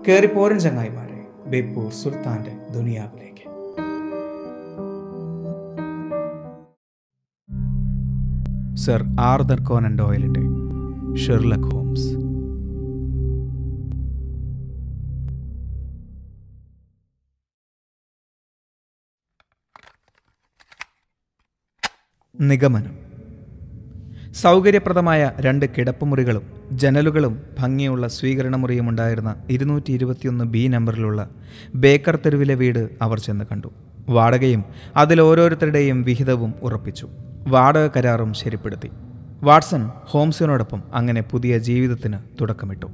കയറിപ്പോരൻ ചങ്ങായിമാരെ ബേപ്പൂർ സുൽത്താന്റെ ദുനിയാവിലേക്ക് സർ ആർദർ കോനൻ ഡോയലിന്റെ ഷെർലക് ഹോംസ് നിഗമനം സൗകര്യപ്രദമായ രണ്ട് കിടപ്പുമുറികളും ജനലുകളും ഭംഗിയുള്ള സ്വീകരണമുറിയും ഉണ്ടായിരുന്ന ഇരുന്നൂറ്റി ഇരുപത്തിയൊന്ന് ബി നമ്പറിലുള്ള ബേക്കർ തെരുവിലെ വീട് അവർ ചെന്ന് കണ്ടു വാടകയും അതിൽ ഓരോരുത്തരുടെയും വിഹിതവും ഉറപ്പിച്ചു വാടക കരാറും ശരിപ്പെടുത്തി വാട്സൺ ഹോംസിനോടൊപ്പം അങ്ങനെ പുതിയ ജീവിതത്തിന് തുടക്കമിട്ടു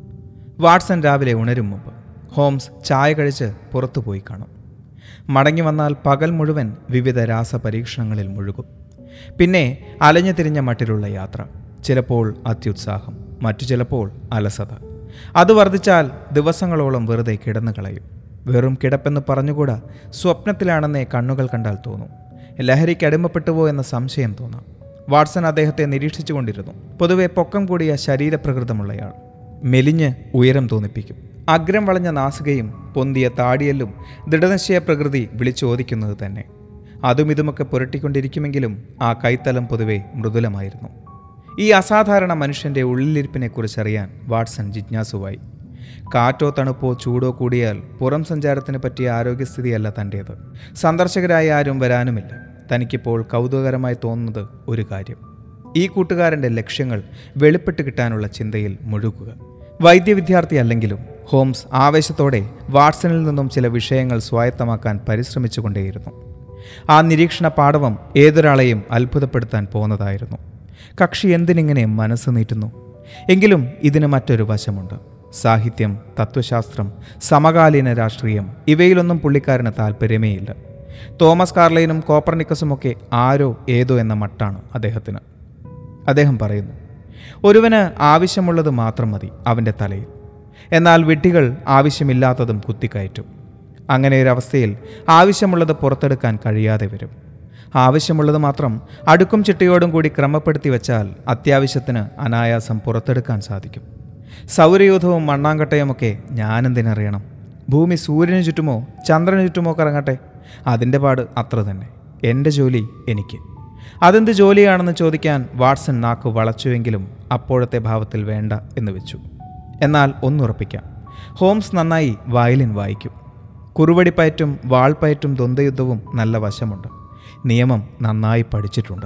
വാട്സൺ രാവിലെ ഉണരും മുമ്പ് ഹോംസ് ചായ കഴിച്ച് പുറത്തുപോയി കാണും മടങ്ങി വന്നാൽ പകൽ മുഴുവൻ വിവിധ രാസപരീക്ഷണങ്ങളിൽ മുഴുകും പിന്നെ അലഞ്ഞു തിരിഞ്ഞ മട്ടിലുള്ള യാത്ര ചിലപ്പോൾ അത്യുത്സാഹം മറ്റു ചിലപ്പോൾ അലസത അത് വർദ്ധിച്ചാൽ ദിവസങ്ങളോളം വെറുതെ കിടന്നു കളയും വെറും കിടപ്പെന്ന് പറഞ്ഞുകൂടാ സ്വപ്നത്തിലാണെന്നേ കണ്ണുകൾ കണ്ടാൽ തോന്നും ലഹരിക്ക് അടിമപ്പെട്ടുവോ എന്ന സംശയം തോന്നാം വാട്സൺ അദ്ദേഹത്തെ നിരീക്ഷിച്ചു കൊണ്ടിരുന്നു പൊതുവെ പൊക്കം കൂടിയ ശരീരപ്രകൃതമുള്ളയാൾ മെലിഞ്ഞ് ഉയരം തോന്നിപ്പിക്കും അഗ്രം വളഞ്ഞ നാസികയും പൊന്തിയ താടിയല്ലും ദൃഢനിശ്ചയ പ്രകൃതി വിളിച്ചോദിക്കുന്നത് തന്നെ അതും ഇതുമൊക്കെ പുരട്ടിക്കൊണ്ടിരിക്കുമെങ്കിലും ആ കൈത്തലം പൊതുവെ മൃദുലമായിരുന്നു ഈ അസാധാരണ മനുഷ്യൻ്റെ ഉള്ളിലിരിപ്പിനെക്കുറിച്ചറിയാൻ വാട്സൺ ജിജ്ഞാസുവായി കാറ്റോ തണുപ്പോ ചൂടോ കൂടിയാൽ പുറം സഞ്ചാരത്തിന് പറ്റിയ ആരോഗ്യസ്ഥിതിയല്ല തൻ്റേത് സന്ദർശകരായ ആരും വരാനുമില്ല തനിക്കിപ്പോൾ കൗതുകകരമായി തോന്നുന്നത് ഒരു കാര്യം ഈ കൂട്ടുകാരൻ്റെ ലക്ഷ്യങ്ങൾ വെളിപ്പെട്ട് കിട്ടാനുള്ള ചിന്തയിൽ മുഴുകുക വൈദ്യവിദ്യാർത്ഥി അല്ലെങ്കിലും ഹോംസ് ആവേശത്തോടെ വാട്സണിൽ നിന്നും ചില വിഷയങ്ങൾ സ്വായത്തമാക്കാൻ പരിശ്രമിച്ചുകൊണ്ടേയിരുന്നു ആ നിരീക്ഷണ പാടവം ഏതൊരാളെയും അത്ഭുതപ്പെടുത്താൻ പോന്നതായിരുന്നു കക്ഷി എന്തിനിങ്ങനെ മനസ്സ് നീട്ടുന്നു എങ്കിലും ഇതിന് മറ്റൊരു വശമുണ്ട് സാഹിത്യം തത്വശാസ്ത്രം സമകാലീന രാഷ്ട്രീയം ഇവയിലൊന്നും പുള്ളിക്കാരന് താല്പര്യമേയില്ല തോമസ് കാർലൈനും കോപ്പർനിക്കസുമൊക്കെ ആരോ ഏതോ എന്ന മട്ടാണ് അദ്ദേഹത്തിന് അദ്ദേഹം പറയുന്നു ഒരുവന് ആവശ്യമുള്ളത് മാത്രം മതി അവൻ്റെ തലയിൽ എന്നാൽ വിഡ്ഢികൾ ആവശ്യമില്ലാത്തതും കുത്തിക്കയറ്റും അങ്ങനെ ഒരു അവസ്ഥയിൽ ആവശ്യമുള്ളത് പുറത്തെടുക്കാൻ കഴിയാതെ വരും ആവശ്യമുള്ളത് മാത്രം അടുക്കും ചിട്ടയോടും കൂടി ക്രമപ്പെടുത്തി വെച്ചാൽ അത്യാവശ്യത്തിന് അനായാസം പുറത്തെടുക്കാൻ സാധിക്കും സൗരയൂഥവും മണ്ണാങ്കട്ടയുമൊക്കെ ഞാനെന്തിനറിയണം ഭൂമി സൂര്യന് ചുറ്റുമോ ചന്ദ്രന് ചുറ്റുമോ കറങ്ങട്ടെ അതിൻ്റെ പാട് അത്ര തന്നെ എൻ്റെ ജോലി എനിക്ക് അതെന്ത് ജോലിയാണെന്ന് ചോദിക്കാൻ വാട്സൺ നാക്ക് വളച്ചുവെങ്കിലും അപ്പോഴത്തെ ഭാവത്തിൽ വേണ്ട എന്ന് വെച്ചു എന്നാൽ ഒന്നുറപ്പിക്കാം ഹോംസ് നന്നായി വയലിൻ വായിക്കും കുറുവടിപ്പയറ്റും വാൾപ്പയറ്റും ദ്വന്ദ്വയുദ്ധവും നല്ല വശമുണ്ട് നിയമം നന്നായി പഠിച്ചിട്ടുണ്ട്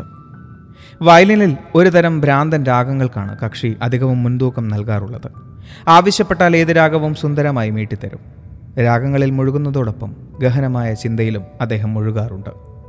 വയലിനിൽ ഒരു തരം ഭ്രാന്തൻ രാഗങ്ങൾക്കാണ് കക്ഷി അധികവും മുൻതൂക്കം നൽകാറുള്ളത് ആവശ്യപ്പെട്ടാൽ ഏത് രാഗവും സുന്ദരമായി മീട്ടിത്തരും രാഗങ്ങളിൽ മുഴുകുന്നതോടൊപ്പം ഗഹനമായ ചിന്തയിലും അദ്ദേഹം മുഴുകാറുണ്ട്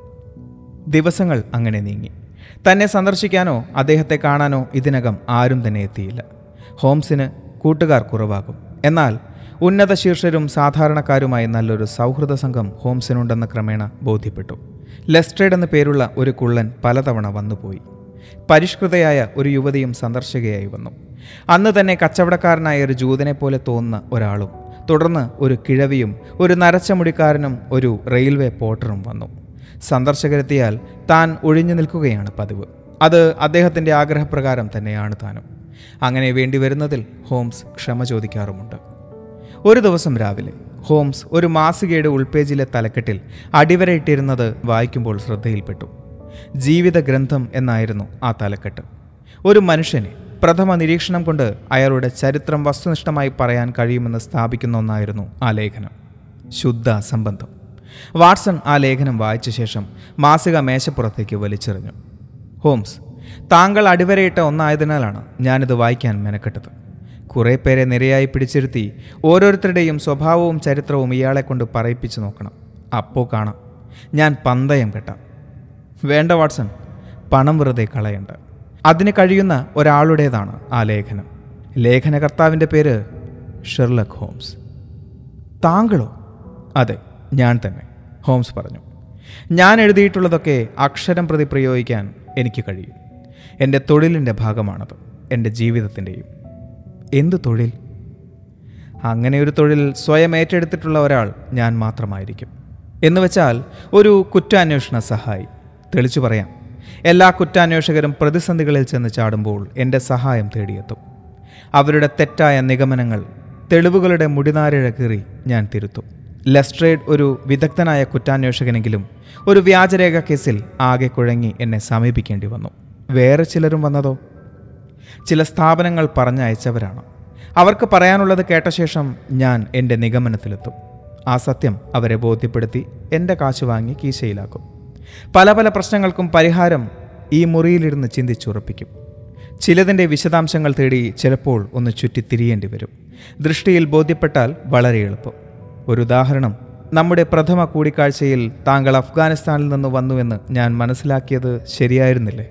ദിവസങ്ങൾ അങ്ങനെ നീങ്ങി തന്നെ സന്ദർശിക്കാനോ അദ്ദേഹത്തെ കാണാനോ ഇതിനകം ആരും തന്നെ എത്തിയില്ല ഹോംസിന് കൂട്ടുകാർ കുറവാകും എന്നാൽ ഉന്നത ശീർഷരും സാധാരണക്കാരുമായി നല്ലൊരു സൗഹൃദ സംഘം ഹോംസിനുണ്ടെന്ന് ക്രമേണ ബോധ്യപ്പെട്ടു ലെസ്ട്രേഡ് എന്ന പേരുള്ള ഒരു കുള്ളൻ പലതവണ വന്നുപോയി പരിഷ്കൃതയായ ഒരു യുവതിയും സന്ദർശകയായി വന്നു അന്ന് തന്നെ കച്ചവടക്കാരനായ ഒരു ജൂതനെ പോലെ തോന്നുന്ന ഒരാളും തുടർന്ന് ഒരു കിഴവിയും ഒരു നരച്ച മുടിക്കാരനും ഒരു റെയിൽവേ പോർട്ടറും വന്നു സന്ദർശകരെത്തിയാൽ താൻ ഒഴിഞ്ഞു നിൽക്കുകയാണ് പതിവ് അത് അദ്ദേഹത്തിൻ്റെ ആഗ്രഹപ്രകാരം തന്നെയാണ് താനും അങ്ങനെ വേണ്ടി വരുന്നതിൽ ഹോംസ് ക്ഷമ ചോദിക്കാറുമുണ്ട് ഒരു ദിവസം രാവിലെ ഹോംസ് ഒരു മാസികയുടെ ഉൾപേജിലെ തലക്കെട്ടിൽ അടിവരയിട്ടിരുന്നത് വായിക്കുമ്പോൾ ശ്രദ്ധയിൽപ്പെട്ടു ജീവിത ഗ്രന്ഥം എന്നായിരുന്നു ആ തലക്കെട്ട് ഒരു മനുഷ്യനെ പ്രഥമ നിരീക്ഷണം കൊണ്ട് അയാളുടെ ചരിത്രം വസ്തുനിഷ്ഠമായി പറയാൻ കഴിയുമെന്ന് സ്ഥാപിക്കുന്ന ഒന്നായിരുന്നു ആ ലേഖനം ശുദ്ധ അസംബന്ധം വാട്സൺ ആ ലേഖനം വായിച്ച ശേഷം മാസിക മേശപ്പുറത്തേക്ക് വലിച്ചെറിഞ്ഞു ഹോംസ് താങ്കൾ അടിവരയിട്ട ഒന്നായതിനാലാണ് ഞാനിത് വായിക്കാൻ മെനക്കെട്ടത് കുറേ പേരെ നിരയായി പിടിച്ചിരുത്തി ഓരോരുത്തരുടെയും സ്വഭാവവും ചരിത്രവും ഇയാളെ കൊണ്ട് പറയിപ്പിച്ചു നോക്കണം അപ്പോൾ കാണാം ഞാൻ പന്തയം കെട്ട വേണ്ട വാട്സൺ പണം വെറുതെ കളയണ്ട അതിന് കഴിയുന്ന ഒരാളുടേതാണ് ആ ലേഖനം ലേഖനകർത്താവിൻ്റെ പേര് ഷെർലക് ഹോംസ് താങ്കളോ അതെ ഞാൻ തന്നെ ഹോംസ് പറഞ്ഞു ഞാൻ എഴുതിയിട്ടുള്ളതൊക്കെ അക്ഷരം പ്രതി പ്രയോഗിക്കാൻ എനിക്ക് കഴിയും എൻ്റെ തൊഴിലിൻ്റെ ഭാഗമാണത് എൻ്റെ ജീവിതത്തിൻ്റെയും എന്ത് തൊഴിൽ അങ്ങനെ ഒരു തൊഴിൽ സ്വയം ഏറ്റെടുത്തിട്ടുള്ള ഒരാൾ ഞാൻ മാത്രമായിരിക്കും എന്ന് വെച്ചാൽ ഒരു കുറ്റാന്വേഷണ സഹായി തെളിച്ചു പറയാം എല്ലാ കുറ്റാന്വേഷകരും പ്രതിസന്ധികളിൽ ചെന്ന് ചാടുമ്പോൾ എൻ്റെ സഹായം തേടിയെത്തും അവരുടെ തെറ്റായ നിഗമനങ്ങൾ തെളിവുകളുടെ മുടിനാരിഴ കീറി ഞാൻ തിരുത്തും ലെസ്ട്രേഡ് ഒരു വിദഗ്ധനായ കുറ്റാന്വേഷകനെങ്കിലും ഒരു വ്യാജരേഖ കേസിൽ ആകെ കുഴങ്ങി എന്നെ സമീപിക്കേണ്ടി വന്നു വേറെ ചിലരും വന്നതോ ചില സ്ഥാപനങ്ങൾ പറഞ്ഞയച്ചവരാണ് അവർക്ക് പറയാനുള്ളത് കേട്ട ശേഷം ഞാൻ എൻ്റെ നിഗമനത്തിലെത്തും ആ സത്യം അവരെ ബോധ്യപ്പെടുത്തി എൻ്റെ കാശ് വാങ്ങി കീശയിലാക്കും പല പല പ്രശ്നങ്ങൾക്കും പരിഹാരം ഈ മുറിയിലിരുന്ന് ചിന്തിച്ചുറപ്പിക്കും ചിലതിൻ്റെ വിശദാംശങ്ങൾ തേടി ചിലപ്പോൾ ഒന്ന് ചുറ്റി തിരിയേണ്ടി വരും ദൃഷ്ടിയിൽ ബോധ്യപ്പെട്ടാൽ വളരെ എളുപ്പം ഒരു ഉദാഹരണം നമ്മുടെ പ്രഥമ കൂടിക്കാഴ്ചയിൽ താങ്കൾ അഫ്ഗാനിസ്ഥാനിൽ നിന്ന് വന്നുവെന്ന് ഞാൻ മനസ്സിലാക്കിയത് ശരിയായിരുന്നില്ലേ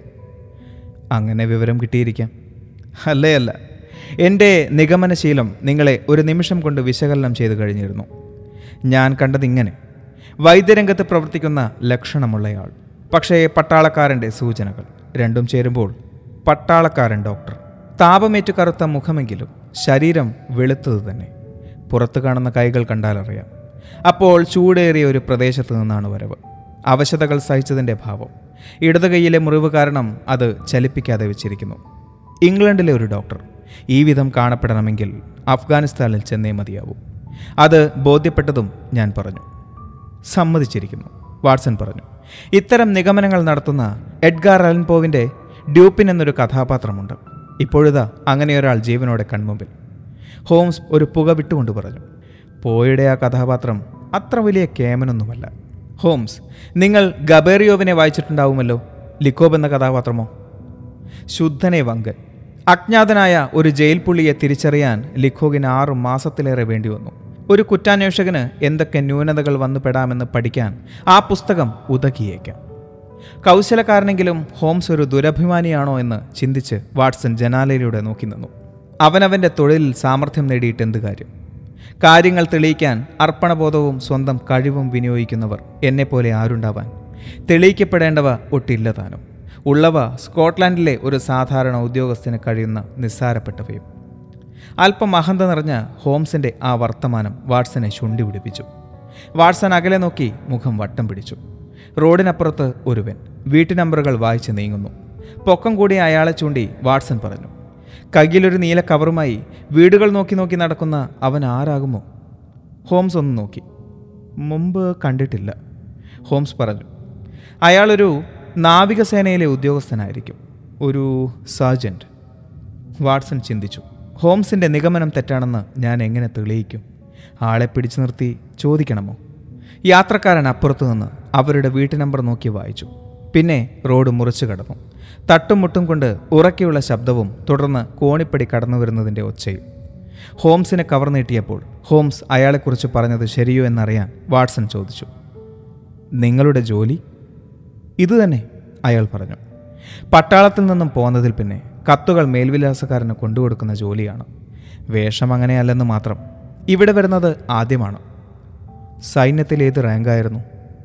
അങ്ങനെ വിവരം കിട്ടിയിരിക്കാം അല്ലേ അല്ല എൻ്റെ നിഗമനശീലം നിങ്ങളെ ഒരു നിമിഷം കൊണ്ട് വിശകലനം ചെയ്തു കഴിഞ്ഞിരുന്നു ഞാൻ കണ്ടതിങ്ങനെ വൈദ്യരംഗത്ത് പ്രവർത്തിക്കുന്ന ലക്ഷണമുള്ളയാൾ പക്ഷേ പട്ടാളക്കാരൻ്റെ സൂചനകൾ രണ്ടും ചേരുമ്പോൾ പട്ടാളക്കാരൻ ഡോക്ടർ താപമേറ്റ് കറുത്ത മുഖമെങ്കിലും ശരീരം വെളുത്തത് തന്നെ പുറത്തു കാണുന്ന കൈകൾ കണ്ടാലറിയാം അപ്പോൾ ചൂടേറിയ ഒരു പ്രദേശത്ത് നിന്നാണ് വരവ് അവശതകൾ സഹിച്ചതിൻ്റെ ഭാവം ഇടത് കൈയിലെ മുറിവ് കാരണം അത് ചലിപ്പിക്കാതെ വെച്ചിരിക്കുന്നു ഇംഗ്ലണ്ടിലെ ഒരു ഡോക്ടർ ഈ വിധം കാണപ്പെടണമെങ്കിൽ അഫ്ഗാനിസ്ഥാനിൽ ചെന്നേ മതിയാവൂ അത് ബോധ്യപ്പെട്ടതും ഞാൻ പറഞ്ഞു സമ്മതിച്ചിരിക്കുന്നു വാട്സൺ പറഞ്ഞു ഇത്തരം നിഗമനങ്ങൾ നടത്തുന്ന എഡ്ഗാർ അലൻപോവിൻ്റെ ഡ്യൂപ്പിൻ എന്നൊരു കഥാപാത്രമുണ്ട് ഇപ്പോഴിതാ അങ്ങനെ ഒരാൾ ജീവനോടെ കൺമുമ്പിൽ ഹോംസ് ഒരു പുക വിട്ടുകൊണ്ട് പറഞ്ഞു പോയുടെ ആ കഥാപാത്രം അത്ര വലിയ കേമനൊന്നുമല്ല ഹോംസ് നിങ്ങൾ ഗബേറിയോവിനെ വായിച്ചിട്ടുണ്ടാവുമല്ലോ ലിക്കോബ് എന്ന കഥാപാത്രമോ ശുദ്ധനെ വങ്കൻ അജ്ഞാതനായ ഒരു ജയിൽ പുള്ളിയെ തിരിച്ചറിയാൻ ലിഖോഗിന് ആറു മാസത്തിലേറെ വേണ്ടി വന്നു ഒരു കുറ്റാന്വേഷകന് എന്തൊക്കെ ന്യൂനതകൾ വന്നു പെടാമെന്ന് പഠിക്കാൻ ആ പുസ്തകം ഉതകിയേക്കാം കൗശലക്കാരനെങ്കിലും ഹോംസ് ഒരു ദുരഭിമാനിയാണോ എന്ന് ചിന്തിച്ച് വാട്സൺ ജനാലയിലൂടെ നോക്കി നിന്നു അവനവൻ്റെ തൊഴിലിൽ സാമർഥ്യം നേടിയിട്ട് എന്ത് കാര്യം കാര്യങ്ങൾ തെളിയിക്കാൻ അർപ്പണബോധവും സ്വന്തം കഴിവും വിനിയോഗിക്കുന്നവർ എന്നെപ്പോലെ ആരുണ്ടാവാൻ തെളിയിക്കപ്പെടേണ്ടവ ഒട്ടില്ല താനും ഉള്ളവ സ്കോട്ട്ലാൻഡിലെ ഒരു സാധാരണ ഉദ്യോഗസ്ഥന് കഴിയുന്ന നിസ്സാരപ്പെട്ടവയും അല്പം അഹന്ത നിറഞ്ഞ ഹോംസിൻ്റെ ആ വർത്തമാനം വാട്സനെ ശുണ്ടി പിടിപ്പിച്ചു വാട്സൺ അകലെ നോക്കി മുഖം വട്ടം പിടിച്ചു റോഡിനപ്പുറത്ത് ഒരുവൻ വീട്ടു നമ്പറുകൾ വായിച്ച് നീങ്ങുന്നു പൊക്കം കൂടി അയാളെ ചൂണ്ടി വാട്സൺ പറഞ്ഞു കയ്യിലൊരു നീല കവറുമായി വീടുകൾ നോക്കി നോക്കി നടക്കുന്ന അവൻ ആരാകുമോ ഹോംസ് ഒന്ന് നോക്കി മുമ്പ് കണ്ടിട്ടില്ല ഹോംസ് പറഞ്ഞു അയാളൊരു നാവികസേനയിലെ ഉദ്യോഗസ്ഥനായിരിക്കും ഒരു സാർജൻറ്റ് വാട്സൺ ചിന്തിച്ചു ഹോംസിൻ്റെ നിഗമനം തെറ്റാണെന്ന് ഞാൻ എങ്ങനെ തെളിയിക്കും ആളെ പിടിച്ചു നിർത്തി ചോദിക്കണമോ യാത്രക്കാരൻ അപ്പുറത്തു നിന്ന് അവരുടെ വീട്ടു നമ്പർ നോക്കി വായിച്ചു പിന്നെ റോഡ് മുറിച്ചു കടന്നു തട്ടും മുട്ടും കൊണ്ട് ഉറക്കെയുള്ള ശബ്ദവും തുടർന്ന് കോണിപ്പടി കടന്നു വരുന്നതിൻ്റെ ഒച്ചയും ഹോംസിനെ കവർ നീട്ടിയപ്പോൾ ഹോംസ് അയാളെക്കുറിച്ച് പറഞ്ഞത് ശരിയോ എന്നറിയാൻ വാട്സൺ ചോദിച്ചു നിങ്ങളുടെ ജോലി ഇതുതന്നെ അയാൾ പറഞ്ഞു പട്ടാളത്തിൽ നിന്നും പോന്നതിൽ പിന്നെ കത്തുകൾ മേൽവിലാസക്കാരന് കൊണ്ടുകൊടുക്കുന്ന ജോലിയാണ് വേഷം അങ്ങനെയല്ലെന്ന് മാത്രം ഇവിടെ വരുന്നത് ആദ്യമാണ് സൈന്യത്തിൽ ഏത് റാങ്കായിരുന്നു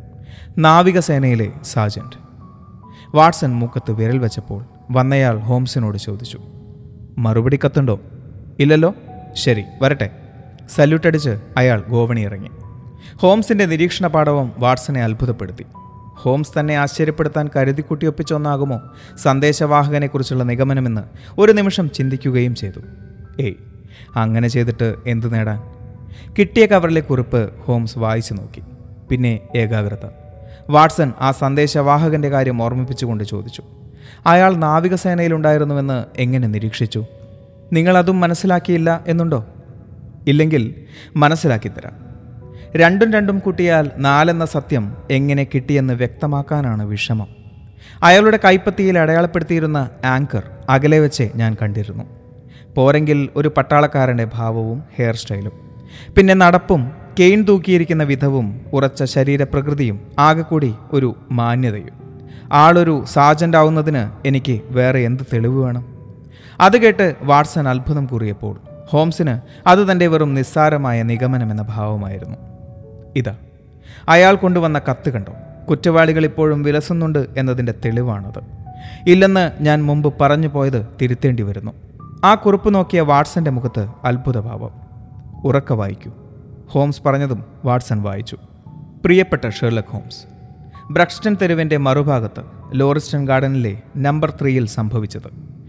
നാവികസേനയിലെ സാജന്റ് വാട്സൺ മൂക്കത്ത് വിരൽ വെച്ചപ്പോൾ വന്നയാൾ ഹോംസിനോട് ചോദിച്ചു മറുപടി കത്തുണ്ടോ ഇല്ലല്ലോ ശരി വരട്ടെ സല്യൂട്ട് അടിച്ച് അയാൾ ഗോവണി ഇറങ്ങി ഹോംസിന്റെ നിരീക്ഷണ പാഠവും വാട്സനെ അത്ഭുതപ്പെടുത്തി ഹോംസ് തന്നെ ആശ്ചര്യപ്പെടുത്താൻ കരുതിക്കുട്ടി ഒപ്പിച്ച ഒന്നാകുമോ സന്ദേശവാഹകനെക്കുറിച്ചുള്ള നിഗമനമെന്ന് ഒരു നിമിഷം ചിന്തിക്കുകയും ചെയ്തു ഏയ് അങ്ങനെ ചെയ്തിട്ട് എന്തു നേടാൻ കിട്ടിയ കവറിലെ കുറിപ്പ് ഹോംസ് വായിച്ചു നോക്കി പിന്നെ ഏകാഗ്രത വാട്സൺ ആ സന്ദേശവാഹകന്റെ കാര്യം ഓർമ്മിപ്പിച്ചുകൊണ്ട് ചോദിച്ചു അയാൾ നാവികസേനയിലുണ്ടായിരുന്നുവെന്ന് എങ്ങനെ നിരീക്ഷിച്ചു നിങ്ങളതും മനസ്സിലാക്കിയില്ല എന്നുണ്ടോ ഇല്ലെങ്കിൽ മനസ്സിലാക്കി തരാം രണ്ടും രണ്ടും കൂട്ടിയാൽ നാലെന്ന സത്യം എങ്ങനെ കിട്ടിയെന്ന് വ്യക്തമാക്കാനാണ് വിഷമം അയാളുടെ കൈപ്പത്തിയിൽ അടയാളപ്പെടുത്തിയിരുന്ന ആങ്കർ അകലെ വെച്ച് ഞാൻ കണ്ടിരുന്നു പോരെങ്കിൽ ഒരു പട്ടാളക്കാരൻ്റെ ഭാവവും ഹെയർ സ്റ്റൈലും പിന്നെ നടപ്പും കെയിൻ തൂക്കിയിരിക്കുന്ന വിധവും ഉറച്ച ശരീരപ്രകൃതിയും ആകെ കൂടി ഒരു മാന്യതയും ആളൊരു സാജൻ്റ് ആവുന്നതിന് എനിക്ക് വേറെ എന്ത് തെളിവ് വേണം അത് കേട്ട് വാട്സൺ അത്ഭുതം കൂറിയപ്പോൾ ഹോംസിന് അത് തൻ്റെ വെറും നിസ്സാരമായ നിഗമനമെന്ന ഭാവമായിരുന്നു ഇതാ അയാൾ കൊണ്ടുവന്ന കത്ത് കണ്ടോ കുറ്റവാളികൾ ഇപ്പോഴും വിലസുന്നുണ്ട് എന്നതിൻ്റെ തെളിവാണത് ഇല്ലെന്ന് ഞാൻ മുമ്പ് പറഞ്ഞു പോയത് തിരുത്തേണ്ടി വരുന്നു ആ കുറിപ്പ് നോക്കിയ വാട്സന്റെ മുഖത്ത് അത്ഭുതഭാവം ഉറക്ക വായിക്കൂ ഹോംസ് പറഞ്ഞതും വാട്സൺ വായിച്ചു പ്രിയപ്പെട്ട ഷെർലക് ഹോംസ് ബ്രക്സ്റ്റൺ തെരുവിൻ്റെ മറുഭാഗത്ത് ലോറിസ്റ്റൺ ഗാർഡനിലെ നമ്പർ ത്രീയിൽ സംഭവിച്ചത്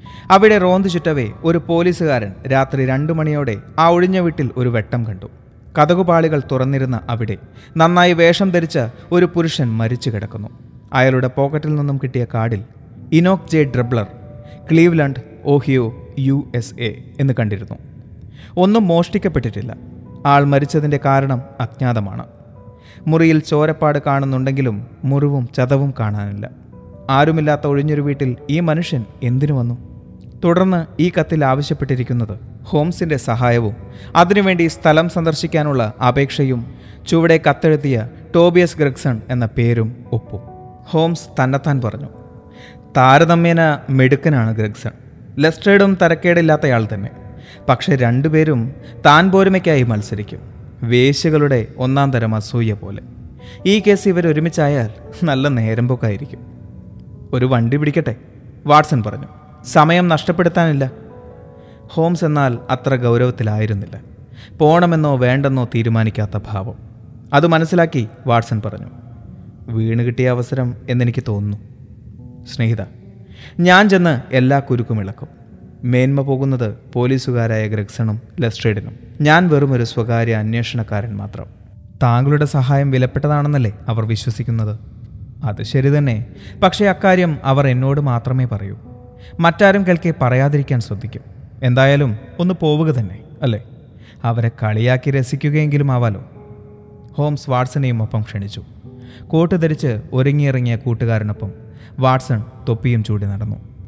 അവിടെ റോന്ത് ചുറ്റവേ ഒരു പോലീസുകാരൻ രാത്രി രണ്ടു മണിയോടെ ആ ഒഴിഞ്ഞ വീട്ടിൽ ഒരു വെട്ടം കണ്ടു കതകുപാളികൾ തുറന്നിരുന്ന അവിടെ നന്നായി വേഷം ധരിച്ച ഒരു പുരുഷൻ മരിച്ചു കിടക്കുന്നു അയാളുടെ പോക്കറ്റിൽ നിന്നും കിട്ടിയ കാർഡിൽ Enoch J Drebber Cleveland Ohio U S A എന്ന് കണ്ടിരുന്നു ഒന്നും മോഷ്ടിക്കപ്പെട്ടിട്ടില്ല ആൾ മരിച്ചതിൻ്റെ കാരണം അജ്ഞാതമാണ് മുറിയിൽ ചോരപ്പാട് കാണുന്നുണ്ടെങ്കിലും മുറിവും ചതവും കാണാനില്ല ആരുമില്ലാത്ത ഒഴിഞ്ഞൊരു വീട്ടിൽ ഈ മനുഷ്യൻ എന്തിനു വന്നു തുടർന്ന് ഈ കത്തിൽ ആവശ്യപ്പെട്ടിരിക്കുന്നത് ഹോംസിന്റെ സഹായവും അതിനുവേണ്ടി സ്ഥലം സന്ദർശിക്കാനുള്ള അപേക്ഷയും ചുവടെ കത്തെഴുതിയ ടോബിയസ് ഗ്രെഗ്സൺ എന്ന പേരും ഒപ്പും ഹോംസ് തന്നെത്താൻ പറഞ്ഞു താരതമ്യേന മെടുക്കനാണ് ഗ്രെഗ്സൺ ലെസ്ട്രേഡും തരക്കേടില്ലാത്തയാൾ തന്നെ പക്ഷെ രണ്ടുപേരും താൻ പോരുമയ്ക്കായി മത്സരിക്കും വേശ്യകളുടെ ഒന്നാം തരം അസൂയ പോലെ ഈ കേസ് ഇവർ ഒരുമിച്ചായാൽ നല്ല നേരം പോക്കായിരിക്കും ഒരു വണ്ടി പിടിക്കട്ടെ വാട്സൺ പറഞ്ഞു സമയം നഷ്ടപ്പെടുത്താനില്ല ഹോംസ് എന്നാൽ അത്ര ഗൗരവത്തിലായിരുന്നില്ല പോണമെന്നോ വേണ്ടെന്നോ തീരുമാനിക്കാത്ത ഭാവം അത് മനസ്സിലാക്കി വാട്സൺ പറഞ്ഞു വീണ് കിട്ടിയ അവസരം എന്നെനിക്ക് തോന്നുന്നു സ്നേഹിത ഞാൻ ചെന്ന് എല്ലാ കുരുക്കും ഇളക്കും മേന്മ പോകുന്നത് പോലീസുകാരായ ഗ്രെഗ്സണും ലെസ്ട്രേഡിനും ഞാൻ വെറും ഒരു സ്വകാര്യ അന്വേഷണക്കാരൻ മാത്രം താങ്കളുടെ സഹായം വിലപ്പെട്ടതാണെന്നല്ലേ അവർ വിശ്വസിക്കുന്നത് അത് ശരി തന്നെ പക്ഷേ അക്കാര്യം അവർ എന്നോട് മാത്രമേ പറയൂ മറ്റാരും കേൾക്കെ പറയാതിരിക്കാൻ ശ്രദ്ധിക്കും എന്തായാലും ഒന്ന് പോവുക തന്നെ അല്ലേ അവരെ കളിയാക്കി രസിക്കുകയെങ്കിലും ആവാലോ ഹോംസ് വാട്സണെയും ഒപ്പം ക്ഷണിച്ചു കോട്ട് ധരിച്ച് ഒരുങ്ങിയിറങ്ങിയ കൂട്ടുകാരനൊപ്പം വാട്സൺ തൊപ്പിയും ചൂടി നടന്നു